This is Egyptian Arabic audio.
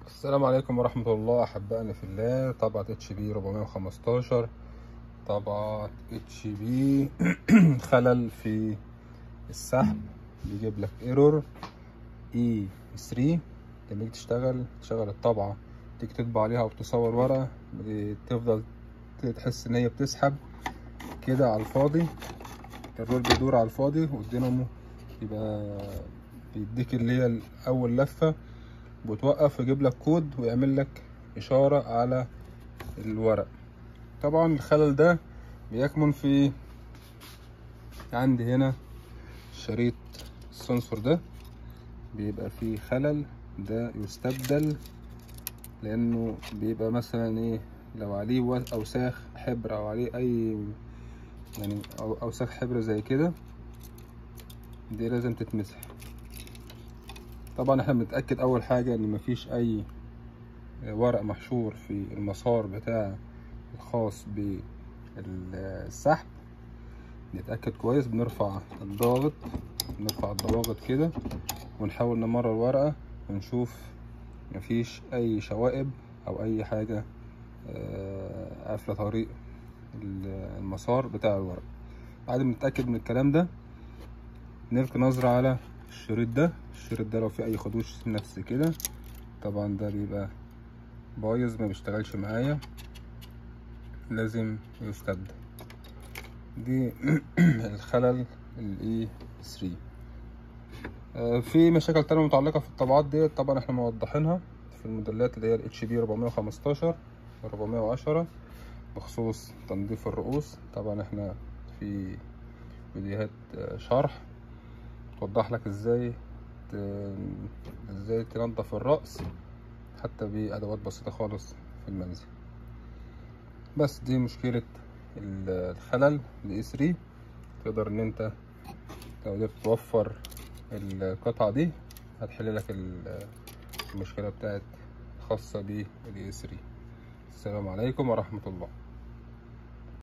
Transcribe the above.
السلام عليكم ورحمة الله أحبائنا في الله طبعة اتش بي 415 طبعة اتش بي خلل في السحب بيجيب لك ايرور اي 3 لما تشتغل تشغل الطبعة تيجي تطبع عليها او تصور ورقة بتفضل تحس ان هي بتسحب كده على الفاضي الرول بيدور على الفاضي والدينامو يبقى بيديك اللي هي اول لفة بتوقف ويجيب لك كود ويعمل لك اشارة على الورق طبعا الخلل ده بيكمن في عندي هنا شريط السنسور ده بيبقى فيه خلل ده يستبدل لانه بيبقى مثلا ايه لو عليه اوساخ حبر او عليه اي يعني أو اوساخ حبر زي كده دي لازم تتمسح طبعا احنا بنتاكد اول حاجه ان مفيش اي ورق محشور في المسار بتاع الخاص بالسحب نتاكد كويس بنرفع الضاغط نرفع الضواغط كده ونحاول نمرر الورقه ونشوف مفيش اي شوائب او اي حاجه قافله طريق المسار بتاع الورق بعد ما نتاكد من الكلام ده نلقي نظره على الشريط ده الشريط ده لو في اي خدوش نفس كده طبعا ده بيبقى بايظ ما بيشتغلش معايا لازم يستبدل دي الخلل الاي 3 في مشاكل تانية متعلقة في الطبعات دي طبعا احنا موضحينها في الموديلات اللي هي الاتش بي 415 410 بخصوص تنظيف الرؤوس طبعا احنا في فيديوهات شرح توضح لك ازاي ازاي تنظف الرأس حتى بأدوات بسيطة خالص في المنزل بس دي مشكلة الخلل الاي 3 تقدر ان انت لو قدرت توفر القطعة دي هتحل لك المشكلة بتاعت خاصة بالاي 3 السلام عليكم ورحمة الله